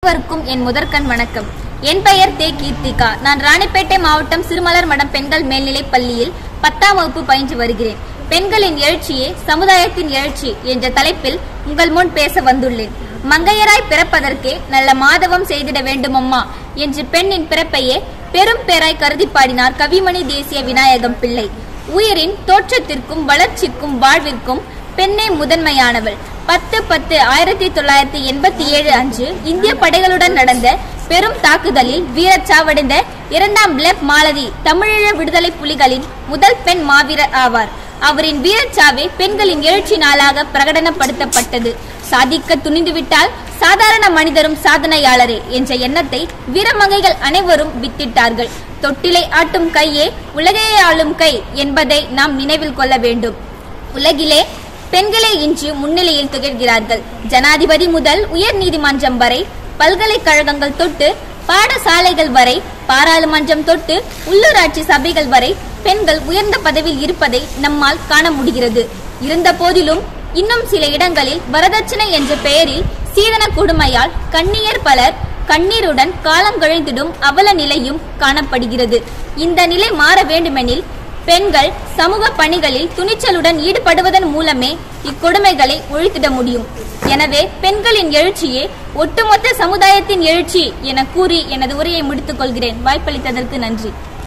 அனைவருக்கும் என் முதற்கண் வணக்கம் என் பெயர் தே கீர்த்திகா நான் ராணிப்பேட்டை மாவட்டம் சிறுமலர் மடம் பெண்கள் மேல்நிலைப் பள்ளியில் பத்தாம் வகுப்பு பயின்று வருகிறேன் பெண்களின் எழுச்சியே சமுதாயத்தின் எழுச்சி என்ற தலைப்பில் உங்கள் முன் பேச வந்துள்ளேன் மங்கையராய் பிறப்பதற்கே நல்ல மாதவம் செய்திட வேண்டுமம்மா என்று பெண்ணின் பிறப்பையே பெரும் பேராய் கருதி பாடினார் கவிமணி தேசிய விநாயகம் பிள்ளை உயிரின் தோற்றத்திற்கும் வளர்ச்சிக்கும் வாழ்விற்கும் பெண்ணே முதன்மையானவள் பத்து பத்து ஆயிரத்தி தொள்ளாயிரத்தி எண்பத்தி ஏழு அன்று இந்திய படைகளுடன் நடந்த பெரும் தாக்குதலில் வீரச்சாவடைந்த இரண்டாம் பிளப் மாலதி தமிழீழ விடுதலை புலிகளின் முதல் பெண் மாவீரர் ஆவார் அவரின் வீரச்சாவே பெண்களின் எழுச்சி நாளாக பிரகடனப்படுத்தப்பட்டது சாதிக்க துணிந்துவிட்டால் சாதாரண மனிதரும் சாதனையாளரே என்ற எண்ணத்தை வீரமங்கைகள் அனைவரும் வித்திட்டார்கள் தொட்டிலை ஆட்டும் கையே உலகையே ஆளும் கை என்பதை நாம் நினைவில் கொள்ள வேண்டும் உலகிலே பெண்களே இன்று முன்னிலையில் திகழ்கிறார்கள் ஜனாதிபதி முதல் உயர் நீதிமன்றம் வரை பல்கலைக்கழகங்கள் தொட்டு பாடசாலைகள் வரை பாராளுமன்றம் தொட்டு உள்ளூராட்சி சபைகள் வரை பெண்கள் உயர்ந்த பதவியில் இருப்பதை நம்மால் காண முடிகிறது இருந்த போதிலும் இன்னும் சில இடங்களில் வரதட்சணை என்ற பெயரில் சீதன கொடுமையால் கண்ணியர் பலர் கண்ணீருடன் காலம் கழிந்திடும் அவல நிலையும் காணப்படுகிறது இந்த நிலை மாற வேண்டுமெனில் பெண்கள் சமூக பணிகளில் துணிச்சலுடன் ஈடுபடுவதன் மூலமே இக்கொடுமைகளை ஒழித்திட முடியும் எனவே பெண்களின் எழுச்சியே ஒட்டுமொத்த சமுதாயத்தின் எழுச்சி என கூறி எனது உரையை முடித்துக் கொள்கிறேன் வாய்ப்பளித்ததற்கு நன்றி